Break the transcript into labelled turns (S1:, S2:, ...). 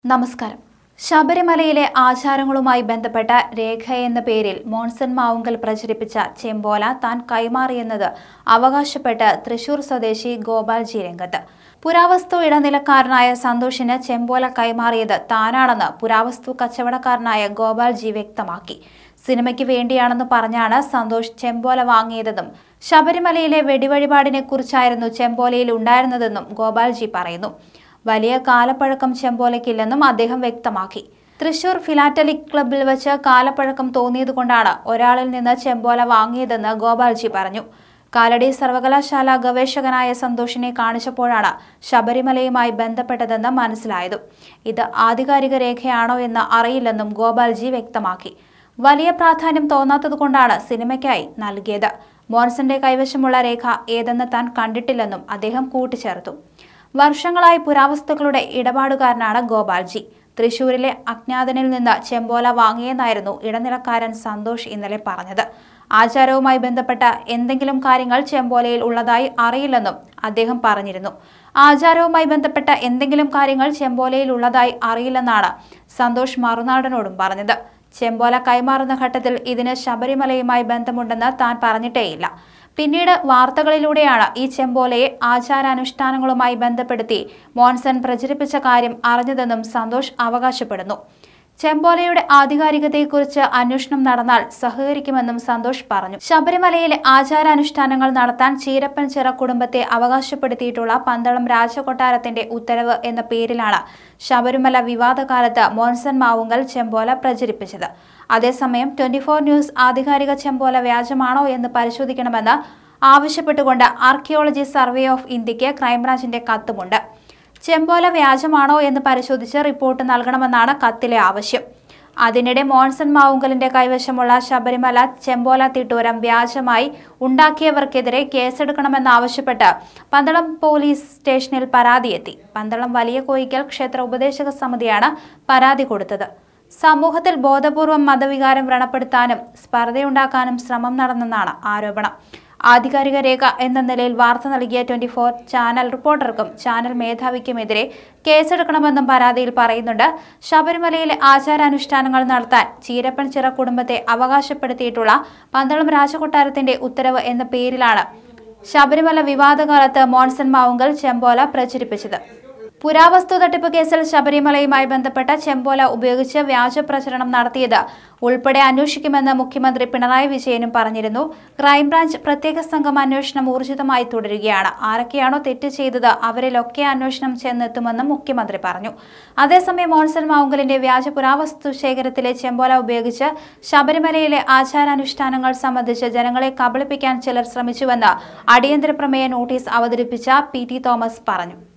S1: നമസ്കാരം ശബരിമലയിലെ ആചാരങ്ങളുമായി ബന്ധപ്പെട്ട രേഖ എന്ന പേരിൽ മോൺസൺ മാവുങ്കൽ പ്രചരിപ്പിച്ച ചെമ്പോല താൻ കൈമാറിയെന്നത് അവകാശപ്പെട്ട് തൃശൂർ സ്വദേശി ഗോപാൽജി രംഗത്ത് പുരാവസ്തു ഇടനിലക്കാരനായ സന്തോഷിന് ചെമ്പോല കൈമാറിയത് താനാണെന്ന് പുരാവസ്തു കച്ചവടക്കാരനായ ഗോപാൽജി വ്യക്തമാക്കി സിനിമയ്ക്ക് വേണ്ടിയാണെന്ന് പറഞ്ഞാണ് സന്തോഷ് ചെമ്പോല വാങ്ങിയതെന്നും ശബരിമലയിലെ വെടിവഴിപാടിനെ കുറിച്ചായിരുന്നു ചെമ്പോലയിൽ ഉണ്ടായിരുന്നതെന്നും ഗോപാൽജി പറയുന്നു വലിയ കാലപ്പഴക്കം ചെമ്പോലയ്ക്കില്ലെന്നും അദ്ദേഹം വ്യക്തമാക്കി തൃശൂർ ഫിലാറ്റലിക് ക്ലബിൽ വെച്ച് കാലപ്പഴക്കം തോന്നിയതുകൊണ്ടാണ് ഒരാളിൽ നിന്ന് ചെമ്പോല വാങ്ങിയതെന്ന് ഗോപാൽജി പറഞ്ഞു കാലടി സർവകലാശാല ഗവേഷകനായ സന്തോഷിനെ കാണിച്ചപ്പോഴാണ് ശബരിമലയുമായി ബന്ധപ്പെട്ടതെന്ന് മനസ്സിലായതും ഇത് ആധികാരിക രേഖയാണോ എന്ന് അറിയില്ലെന്നും ഗോപാൽജി വ്യക്തമാക്കി വലിയ പ്രാധാന്യം തോന്നാത്തതുകൊണ്ടാണ് സിനിമയ്ക്കായി നൽകിയത് മോൻസന്റെ കൈവശമുള്ള രേഖ ഏതെന്ന് താൻ കണ്ടിട്ടില്ലെന്നും അദ്ദേഹം കൂട്ടിച്ചേർത്തു വർഷങ്ങളായി പുരാവസ്തുക്കളുടെ ഇടപാടുകാരനാണ് ഗോപാൽജി തൃശൂരിലെ അജ്ഞാതനിൽ നിന്ന് ചെമ്പോല വാങ്ങിയെന്നായിരുന്നു ഇടനിലക്കാരൻ സന്തോഷ് ഇന്നലെ പറഞ്ഞത് ആചാരവുമായി ബന്ധപ്പെട്ട എന്തെങ്കിലും കാര്യങ്ങൾ ചെമ്പോലയിൽ ഉള്ളതായി അറിയില്ലെന്നും അദ്ദേഹം പറഞ്ഞിരുന്നു ആചാരവുമായി ബന്ധപ്പെട്ട എന്തെങ്കിലും കാര്യങ്ങൾ ചെമ്പോലയിൽ ഉള്ളതായി അറിയില്ലെന്നാണ് സന്തോഷ് മറുനാടനോടും പറഞ്ഞത് ചെമ്പോല കൈമാറുന്ന ഘട്ടത്തിൽ ഇതിന് ശബരിമലയുമായി ബന്ധമുണ്ടെന്ന് താൻ പറഞ്ഞിട്ടേയില്ല പിന്നീട് വാർത്തകളിലൂടെയാണ് ഈ ചെമ്പോലയെ ആചാരാനുഷ്ഠാനങ്ങളുമായി ബന്ധപ്പെടുത്തി മോൻസൺ പ്രചരിപ്പിച്ച കാര്യം അറിഞ്ഞതെന്നും സന്തോഷ് അവകാശപ്പെടുന്നു ചെമ്പോലയുടെ ആധികാരികതയെക്കുറിച്ച് അന്വേഷണം നടന്നാൽ സഹകരിക്കുമെന്നും സന്തോഷ് പറഞ്ഞു ശബരിമലയിലെ ആചാരാനുഷ്ഠാനങ്ങൾ നടത്താൻ ചീരപ്പൻ ചിറ കുടുംബത്തെ അവകാശപ്പെടുത്തിയിട്ടുള്ള പന്തളം രാജകൊട്ടാരത്തിന്റെ ഉത്തരവ് എന്ന പേരിലാണ് ശബരിമല വിവാദകാലത്ത് മോൻസൺ മാവുങ്കൽ ചെമ്പോല പ്രചരിപ്പിച്ചത് അതേസമയം ട്വന്റി ഫോർ ന്യൂസ് ആധികാരിക ചെമ്പോല വ്യാജമാണോ എന്ന് പരിശോധിക്കണമെന്ന് ആവശ്യപ്പെട്ടുകൊണ്ട് ആർക്കിയോളജി സർവേ ഓഫ് ഇന്ത്യക്ക് ക്രൈംബ്രാഞ്ചിന്റെ കത്തുമുണ്ട് ചെമ്പോല വ്യാജമാണോ എന്ന് പരിശോധിച്ച് റിപ്പോർട്ട് നൽകണമെന്നാണ് കത്തിലെ ആവശ്യം അതിനിടെ മോൺസൺ മാവുങ്കലിന്റെ കൈവശമുള്ള ശബരിമല ചെമ്പോല തിട്ടൂരം വ്യാജമായി ഉണ്ടാക്കിയവർക്കെതിരെ കേസെടുക്കണമെന്നാവശ്യപ്പെട്ട് പന്തളം പോലീസ് സ്റ്റേഷനിൽ പരാതിയെത്തി പന്തളം വലിയ കോയിക്കൽ ക്ഷേത്ര ഉപദേശക സമിതിയാണ് പരാതി കൊടുത്തത് സമൂഹത്തിൽ ബോധപൂർവം മതവികാരം വ്രണപ്പെടുത്താനും സ്പർദ്ധയുണ്ടാക്കാനും ശ്രമം നടന്നെന്നാണ് ആരോപണം ആധികാരിക രേഖ എന്ന നിലയിൽ വാർത്ത നൽകിയ ട്വന്റി ഫോർ ചാനൽ റിപ്പോർട്ടർക്കും ചാനൽ മേധാവിക്കുമെതിരെ കേസെടുക്കണമെന്നും പരാതിയിൽ പറയുന്നുണ്ട് ശബരിമലയിലെ ആചാരാനുഷ്ഠാനങ്ങൾ നടത്താൻ ചീരപ്പൻ ചിറ കുടുംബത്തെ അവകാശപ്പെടുത്തിയിട്ടുള്ള പന്തളം രാജകൊട്ടാരത്തിന്റെ ഉത്തരവ് എന്ന പേരിലാണ് ശബരിമല വിവാദകാലത്ത് മോൺസൺ മാവുങ്കൽ ചെമ്പോല പ്രചരിപ്പിച്ചത് പുരാവസ്തു തട്ടിപ്പ് കേസിൽ ശബരിമലയുമായി ബന്ധപ്പെട്ട ചെമ്പോല ഉപയോഗിച്ച് വ്യാജ പ്രചരണം നടത്തിയത് ഉൾപ്പെടെ അന്വേഷിക്കുമെന്ന് മുഖ്യമന്ത്രി പിണറായി വിജയനും പറഞ്ഞിരുന്നു ക്രൈംബ്രാഞ്ച് പ്രത്യേക സംഘം അന്വേഷണം ഊർജിതമായി തുടരുകയാണ് ആരൊക്കെയാണോ തെറ്റ് ചെയ്തത് അവരിലൊക്കെ അന്വേഷണം ചെന്നെത്തുമെന്നും മുഖ്യമന്ത്രി പറഞ്ഞു അതേസമയം മോൺസൺ മാവുങ്കലിന്റെ വ്യാജ പുരാവസ്തു ശേഖരത്തിലെ ചെമ്പോല ഉപയോഗിച്ച് ശബരിമലയിലെ ആചാരാനുഷ്ഠാനങ്ങൾ സംബന്ധിച്ച് ജനങ്ങളെ കബളിപ്പിക്കാൻ ചിലർ ശ്രമിച്ചുവെന്ന് അടിയന്തര പ്രമേയ നോട്ടീസ് അവതരിപ്പിച്ച പി ടി തോമസ് പറഞ്ഞു